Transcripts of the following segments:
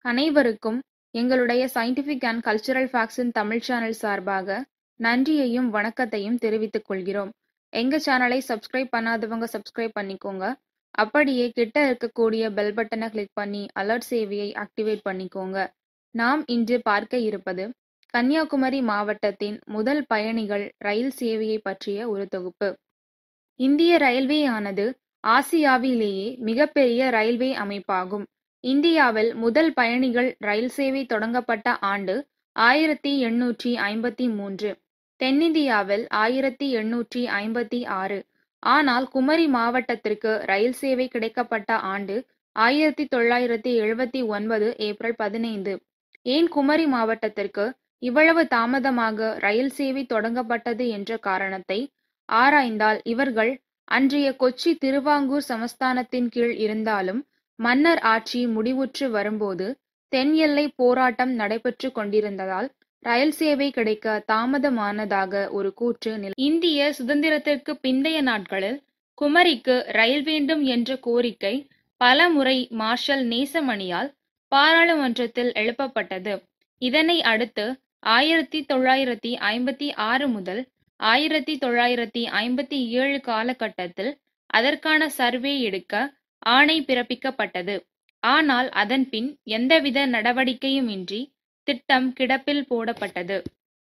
அனைவருக்கும் எங்களுடைய scientific and cultural ஃபேக்ட்ஸின் தமிழ் சேனல் சார்பாக நன்றியையும் வணக்கத்தையும் தெரிவித்துக் கொள்கிறோம் எங்க சேனலை சப்ஸ்கிரைப் பண்ணாதவங்க சப்ஸ்கிரைப் பண்ணிக்கோங்க அப்படியே கிட்ட இருக்கக்கூடிய பெல் பட்டனை கிளிக் பண்ணி அலர்ட் சேவையை ஆக்டிவேட் பண்ணிக்கோங்க நாம் இன்று பார்க்க இருப்பது கன்னியாகுமரி மாவட்டத்தின் முதல் பயணிகள் ரயில் சேவையை பற்றிய ஒரு தொகுப்பு இந்திய ரயில்வே ஆனது ஆசியாவிலேயே மிகப்பெரிய ரயில்வே அமைப்பாகும் இந்தியாவில் முதல் பயணிகள் ரயில் சேவை தொடங்கப்பட்ட ஆண்டு ஆயிரத்தி எண்ணூற்றி ஐம்பத்தி மூன்று தென்னிந்தியாவில் ஆயிரத்தி எண்ணூற்றி ஐம்பத்தி ஆறு ஆனால் குமரி மாவட்டத்திற்கு ரயில் சேவை கிடைக்கப்பட்ட ஆண்டு ஆயிரத்தி தொள்ளாயிரத்தி எழுபத்தி ஒன்பது ஏப்ரல் பதினைந்து ஏன் குமரி மாவட்டத்திற்கு இவ்வளவு தாமதமாக ரயில் சேவை தொடங்கப்பட்டது என்ற காரணத்தை ஆராய்ந்தால் இவர்கள் அன்றைய கொச்சி திருவாங்கூர் சமஸ்தானத்தின் கீழ் இருந்தாலும் மன்னர் ஆட்சி முடிவுற்று வரும்போது தென் எல்லை போராட்டம் நடைபெற்று கொண்டிருந்ததால் ரயில் சேவை கிடைக்க தாமதமானதாக ஒரு கூற்று நில இந்திய சுதந்திரத்திற்கு பிந்தைய நாட்களில் குமரிக்கு ரயில் வேண்டும் என்ற கோரிக்கை பல முறை மார்ஷல் நேசமணியால் பாராளுமன்றத்தில் எழுப்பப்பட்டது இதனை அடுத்து ஆயிரத்தி தொள்ளாயிரத்தி ஐம்பத்தி ஆறு முதல் ஆயிரத்தி தொள்ளாயிரத்தி ஐம்பத்தி ஏழு காலகட்டத்தில் அதற்கான சர்வே எடுக்க ஆணை பிறப்பிக்கப்பட்டது ஆனால் அதன்பின் எந்தவித நடவடிக்கையும் இன்றி திட்டம் கிடப்பில் போடப்பட்டது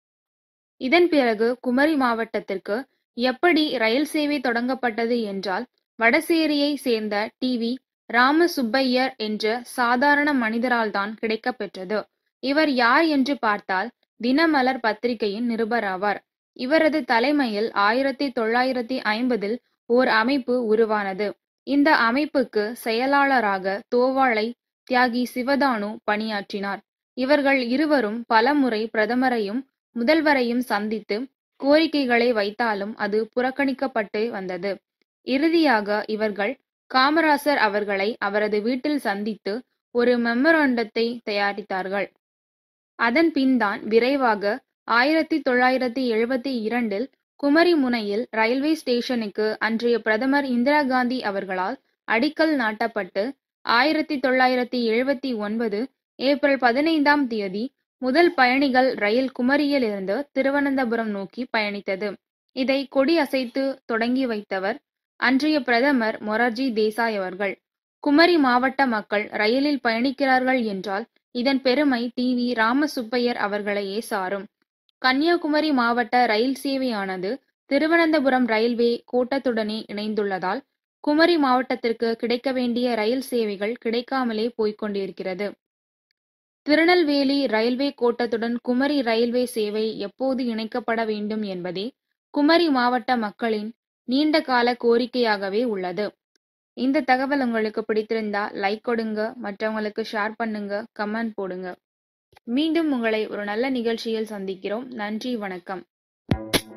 இதன் பிறகு குமரி மாவட்டத்திற்கு எப்படி ரயில் சேவை தொடங்கப்பட்டது என்றால் வடசேரியை சேர்ந்த டிவி ராமசுப்பையர் என்ற சாதாரண மனிதரால் தான் கிடைக்கப்பெற்றது இவர் யார் என்று பார்த்தால் தினமலர் பத்திரிகையின் நிருபராவார் இவரது தலைமையில் ஆயிரத்தி தொள்ளாயிரத்தி ஐம்பதில் ஓர் அமைப்பு உருவானது இந்த அமைப்புக்கு செயலாளராக தோவாளை தியாகி சிவதானு பணியாற்றினார் இவர்கள் இருவரும் பலமுறை பிரதமரையும் முதல்வரையும் சந்தித்து கோரிக்கைகளை வைத்தாலும் அது புறக்கணிக்கப்பட்டு வந்தது இறுதியாக இவர்கள் காமராசர் அவர்களை அவரது வீட்டில் சந்தித்து ஒரு மெமராண்டத்தை தயாரித்தார்கள் அதன் பின்தான் விரைவாக ஆயிரத்தி தொள்ளாயிரத்தி எழுபத்தி இரண்டில் குமரி முனையில் ரயில்வே ஸ்டேஷனுக்கு அன்றைய பிரதமர் இந்திரா காந்தி அவர்களால் அடிக்கல் நாட்டப்பட்டு ஆயிரத்தி தொள்ளாயிரத்தி எழுபத்தி ஒன்பது ஏப்ரல் பதினைந்தாம் தேதி முதல் பயணிகள் ரயில் குமரியிலிருந்து திருவனந்தபுரம் நோக்கி பயணித்தது இதை கொடி அசைத்து தொடங்கி வைத்தவர் அன்றைய பிரதமர் மொரார்ஜி தேசாய் அவர்கள் குமரி மாவட்ட மக்கள் ரயிலில் பயணிக்கிறார்கள் என்றால் இதன் பெருமை டி வி ராமசுப்பையர் அவர்களையே சாரும் கன்னியாகுமரி மாவட்ட ரயில் சேவையானது திருவனந்தபுரம் ரயில்வே கோட்டத்துடனே இணைந்துள்ளதால் குமரி மாவட்டத்திற்கு கிடைக்க வேண்டிய ரயில் சேவைகள் கிடைக்காமலே போய்கொண்டிருக்கிறது திருநெல்வேலி ரயில்வே கோட்டத்துடன் குமரி ரயில்வே சேவை எப்போது இணைக்கப்பட வேண்டும் என்பதே குமரி மாவட்ட மக்களின் நீண்ட கால கோரிக்கையாகவே உள்ளது இந்த தகவல் உங்களுக்கு பிடித்திருந்தா லைக் கொடுங்க மற்றவங்களுக்கு ஷேர் பண்ணுங்க கமெண்ட் போடுங்க மீண்டும் உங்களை ஒரு நல்ல நிகழ்ச்சியில் சந்திக்கிறோம் நன்றி வணக்கம்